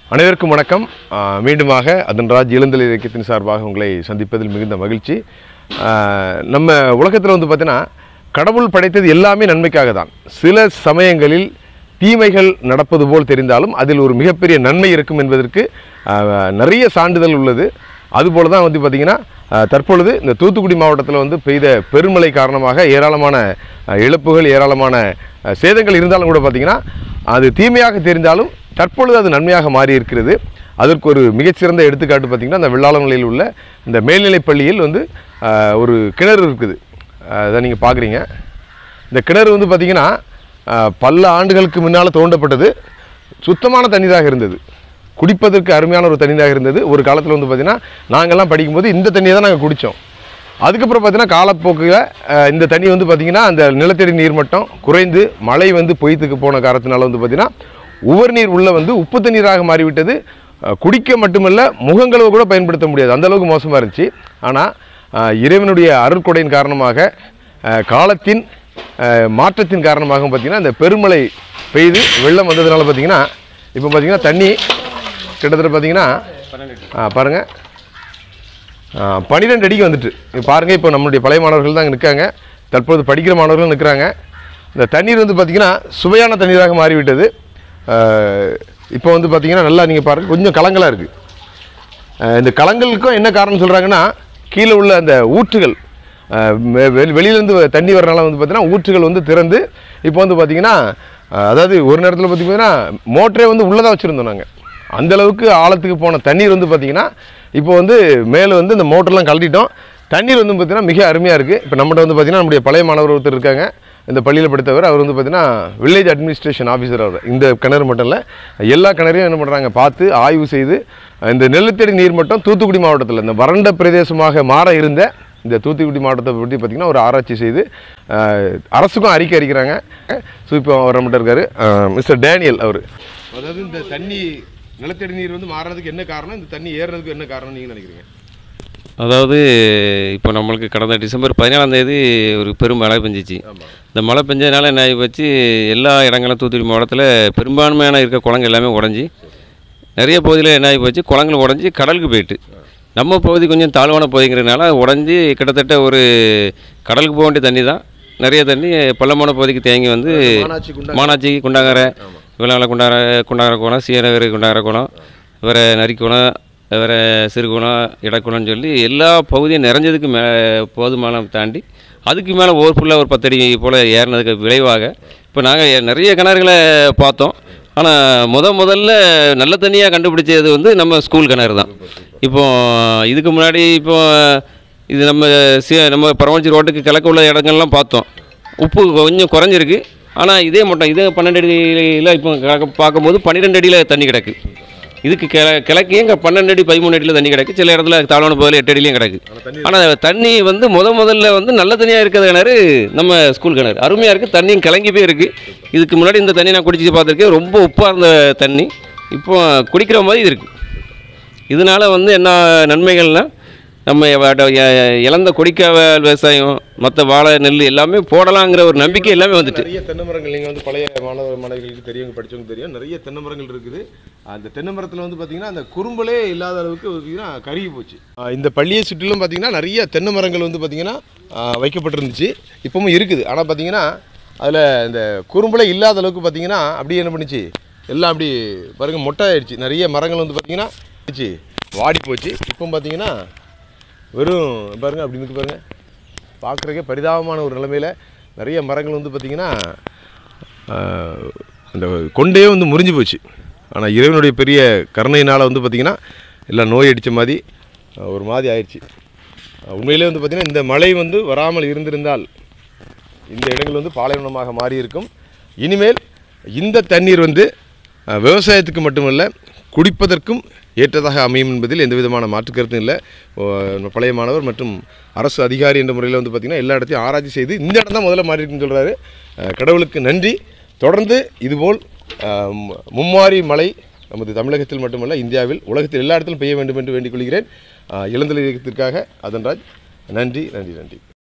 அனைவருக்கும் வணக்கம் ஆ, மீண்டுமாக அதன்ராஜ் இளந்தலை இயக்கத்தின் சார்பாக உங்களை சந்திப்பதில் மிகுந்த மகிழ்ச்சி ஆ, நம்ம உலகத்தில் வந்து பார்த்தீங்கன்னா கடவுள் படைத்தது எல்லாமே நன்மைக்காக தான் சில சமயங்களில் தீமைகள் நடப்பது போல் தெரிந்தாலும் அதில் ஒரு மிகப்பெரிய நன்மை இருக்கும் என்பதற்கு ஆ, நிறைய சான்றிதழ் உள்ளது அதுபோல தான் வந்து பார்த்திங்கன்னா ஆ, தற்பொழுது இந்த தூத்துக்குடி மாவட்டத்தில் வந்து பெய்த பெருமழை காரணமாக ஏராளமான ஆ, இழப்புகள் ஏராளமான ஆ, சேதங்கள் இருந்தாலும் கூட பார்த்திங்கன்னா அது தீமையாக தெரிந்தாலும் தற்பொழுது அது நன்மையாக மாறி இருக்கிறது அதற்கு ஒரு மிகச்சிறந்த எடுத்துக்காட்டு பார்த்திங்கன்னா அந்த வெள்ளாளங்களில் உள்ள இந்த மேல்நிலைப் பள்ளியில் வந்து ஆ, ஒரு கிணறு இருக்குது ஆ, அதை நீங்கள் பார்க்குறீங்க இந்த கிணறு வந்து பார்த்திங்கன்னா ஆ, பல ஆண்டுகளுக்கு முன்னால் தோண்டப்பட்டது சுத்தமான தண்ணீராக இருந்தது குடிப்பதற்கு அருமையான ஒரு தண்ணீராக இருந்தது ஒரு காலத்தில் வந்து பார்த்திங்கன்னா நாங்கள்லாம் படிக்கும்போது இந்த தண்ணியை தான் நாங்கள் குடித்தோம் அதுக்கப்புறம் பார்த்தீங்கன்னா காலப்போக்கில் அஹ், இந்த தண்ணி வந்து பார்த்திங்கன்னா அந்த நிலத்தடி நீர்மட்டம் குறைந்து மழை வந்து பொய்த்துக்கு போன காரணத்தினால வந்து பார்த்திங்கன்னா உவர் நீர் உள்ள வந்து உப்பு தண்ணீராக மாறிவிட்டது அஹ், குடிக்க மட்டுமல்ல முகங்களவு கூட பயன்படுத்த முடியாது அந்த அளவுக்கு மோசமாக இருந்துச்சு ஆனால் இறைவனுடைய அருட்கொடையின் காரணமாக அஹ், காலத்தின் அஹ், மாற்றத்தின் காரணமாக பார்த்திங்கன்னா இந்த பெருமழை பெய்து வெள்ளம் வந்ததுனால பார்த்திங்கன்னா இப்போ பார்த்திங்கன்னா தண்ணி கிட்டத்தட்ட பார்த்திங்கன்னா பாருங்கள் பன்னிரெண்டு அடிக்கு வந்துட்டு இப்போ பாருங்கள் இப்போ நம்மளுடைய பழைய மாணவர்கள் தான் நிற்காங்க தற்போது படிக்கிற மாணவர்களும் நிற்கிறாங்க இந்த தண்ணீர் வந்து பார்த்திங்கன்னா சுவையான தண்ணீராக மாறிவிட்டது ஆஹ் இப்போ வந்து பார்த்திங்கன்னா நல்லா நீங்கள் பாருங்கள் கொஞ்சம் கலங்கலாக இருக்குது இந்த கலங்களுக்கும் என்ன காரணம் சொல்கிறாங்கன்னா கீழே உள்ள அந்த ஊற்றுகள் ஆஹ் வெ- வெளி- வெளியிலேருந்து தண்ணி வரனால வந்து பார்த்தீங்கன்னா ஊற்றுகள் வந்து திறந்து இப்போ வந்து பார்த்திங்கன்னா ஆஹ் அதாவது ஒரு நேரத்தில் பார்த்திங்கன்னா மோட்டரே வந்து உள்ளதாக வச்சுருந்தோம் நாங்கள் அந்த அளவுக்கு ஆழத்துக்கு போன தண்ணீர் வந்து பார்த்திங்கன்னா இப்போ வந்து மேலே வந்து இந்த மோட்டர்லாம் கழட்டிட்டோம் தண்ணீர் வந்து பார்த்திங்கன்னா மிக அருமையாக இருக்குது இப்போ நம்மகிட்ட வந்து பார்த்திங்கன்னா நம்முடைய பழைய மாணவர் ஒருத்தர் இருக்காங்க இந்த பள்ளியில் படித்தவர் அவர் வந்து பார்த்திங்கன்னா வில்லேஜ் அட்மினிஸ்ட்ரேஷன் ஆஃபீஸர் அவர் இந்த கிணறு மட்டும் இல்லை எல்லா கிணறையும் என்ன பண்ணுறாங்க பார்த்து ஆய்வு செய்து இந்த நிலத்தடி நீர் மட்டம் தூத்துக்குடி மாவட்டத்தில் இந்த வறண்ட பிரதேசமாக மாற இருந்த இந்த தூத்துக்குடி மாவட்டத்தை பற்றி பார்த்திங்கன்னா ஒரு ஆராய்ச்சி செய்து அஹ், அரசுக்கும் அறிக்கை அளிக்கிறாங்க ஸோ இப்போ அவர் நம்மகிட்ட இருக்காரு மிஸ்டர் டேனியல் அவர் அதாவது இந்த தண்ணி நிலத்தடி நீர் வந்து மாறுறதுக்கு என்ன காரணம் இந்த தண்ணி ஏறுறதுக்கு என்ன காரணம் நீங்கள் நினைக்கிறீங்க அதாவது இப்போ நம்மளுக்கு கடந்த டிசம்பர் பதினேழாம் தேதி ஒரு பெரும் மழை பெஞ்சிச்சு ஆமாம் இந்த மழை பெஞ்சதுனால என்ன ஆகி போச்சு எல்லா இடங்களும் தூத்துக்குடி மாவட்டத்தில் பெரும்பான்மையான இருக்க குளங்கள் எல்லாமே உடஞ்சி நிறைய பகுதியில் என்ன ஆகி போச்சு குளங்கள் உடஞ்சி கடலுக்கு போயிட்டு நம்ம பகுதி கொஞ்சம் தாழ்வான பகுதிங்கிறதுனால உடஞ்சி கிட்டத்தட்ட ஒரு கடலுக்கு போக வேண்டிய தண்ணி தான் நிறைய தண்ணி பள்ளமான பகுதிக்கு தேங்கி வந்து மானாட்சி குண்டா மானாட்சி குண்டாங்கரை ஆமாம் விளால குண்டார குண்டாங்கர குளம் சீரகர் குண்டாங்கர குளம் வேறு நரிக்குளம் வேறு சிறுகுளம் இடக்குளம்னு சொல்லி எல்லா பகுதியும் நிறைஞ்சதுக்கு மே போதுமான தாண்டி அதுக்கு மேலே ஓர்ஃபுல்லாக ஒரு பத்தடி போல் ஏறினதுக்கு விளைவாக இப்போ நாங்கள் நிறைய கிணறுகளை பார்த்தோம் ஆனால் முத முதல்ல நல்ல தண்ணியாக கண்டுபிடிச்சது வந்து நம்ம ஸ்கூல் கிணறு தான் இப்போ இதுக்கு முன்னாடி இப்போ இது நம்ம சி நம்ம பரமச்சி ரோட்டுக்கு கிழக்கு உள்ள இடங்கள்லாம் பார்த்தோம் உப்பு கொஞ்சம் குறைஞ்சிருக்கு ஆனால் இதே மட்டும் இதே பன்னெண்டு அடியில் இப்போ கிடக்க பார்க்கும்போது பன்னிரெண்டு அடியில் தண்ணி கிடக்கு இதுக்கு கிழ கிழக்கையும் இங்கே பன்னெண்டு அடி பதிமூணு அடியில் தண்ணி கிடக்கு சில இடத்துல தாழ்வான பகுதியில் எட்டு அடியிலையும் கிடக்கு ஆனால் தண்ணி வந்து முத முதல்ல வந்து நல்ல தண்ணியாக இருக்கிற கிணறு நம்ம ஸ்கூல் கிணறு அருமையாக இருக்குது தண்ணியும் கலங்கி போய் இருக்குது இதுக்கு முன்னாடி இந்த தண்ணி நான் குடிச்சு பார்த்துருக்கேன் ரொம்ப உப்பாக இருந்த தண்ணி இப்போ குடிக்கிற மாதிரி இருக்குது இதனால வந்து என்ன நன்மைகள்னால் நம்ம வ- எ- இழந்த கொடிக்காவல் விவசாயம் மற்ற வாழை நெல் எல்லாமே போடலாங்கிற ஒரு நம்பிக்கை எல்லாமே வந்துட்டு நிறைய தென்னை மரங்கள் நீங்கள் வந்து பழைய மாணவ மாணவிகளுக்கு தெரியும் படிச்சவங்க தெரியும் நிறைய தென்னை மரங்கள் இருக்குது அந்த தென்னை மரத்தில் வந்து பார்த்தீங்கன்னா அந்த குறும்பலே இல்லாத அளவுக்கு பார்த்தீங்கன்னா கருகி போச்சு ஆஹ் இந்த பள்ளியை சுற்றிலும் பார்த்தீங்கன்னா நிறைய தென்னை மரங்கள் வந்து பார்த்தீங்கன்னா ஆஹ் வைக்கப்பட்டிருந்துச்சு இப்பவும் இருக்குது ஆனால் பார்த்தீங்கன்னா அதில் இந்த குறும்பலே இல்லாத அளவுக்கு பார்த்தீங்கன்னா அப்படியே என்ன பண்ணுச்சு எல்லாம் அப்படி பாருங்க மொட்டை ஆயிடுச்சு நிறைய மரங்கள் வந்து பார்த்தீங்கன்னா ஆயிடுச்சு, வாடி போச்சு இப்போ பார்த்தீங்கன்னா வெறும் பாருங்க அப்படி இருக்கு பாருங்க பார்க்குறக்கே பரிதாபமான ஒரு நிலைமையில் நிறைய மரங்கள் வந்து பார்த்திங்கன்னா ஆஹ், அந்த கொண்டே வந்து முறிஞ்சு போச்சு ஆனால் இறைவனுடைய பெரிய கருணையினால் வந்து பார்த்திங்கன்னா எல்லாம் நோய் அடித்த மாதிரி ஆஹ், ஒரு மாதிரி ஆயிடுச்சு ஆஹ், உண்மையிலே வந்து பார்த்திங்கன்னா இந்த மழை வந்து வராமல் இருந்திருந்தால் இந்த இடங்கள் வந்து பாலைவனமாக மாறி இருக்கும் இனிமேல் இந்த தண்ணீர் வந்து அஹ், விவசாயத்துக்கு மட்டுமல்ல குடிப்பதற்கும் ஏற்றதாக அமையும் என்பதில் எந்த விதமான மாற்று கருத்தும் இல்லை ஓ, பழைய மாணவர் மற்றும் அரசு அதிகாரி என்ற முறையில் வந்து பார்த்திங்கன்னா எல்லா இடத்தையும் ஆராய்ச்சி செய்து இந்த இடம் தான் முதல்ல மாறி இருக்குன்னு சொல்கிறாரு கடவுளுக்கு நன்றி தொடர்ந்து இதுபோல் அஹ், மு- மும்மாரி மழை நமது தமிழகத்தில் மட்டுமல்ல இந்தியாவில் உலகத்தில் எல்லா இடத்திலும் பெய்ய வேண்டும் என்று வேண்டிக் கொள்கிறேன் அஹ், இளந்தலை இயக்கத்திற்காக அதன்ராஜ் நன்றி நன்றி நன்றி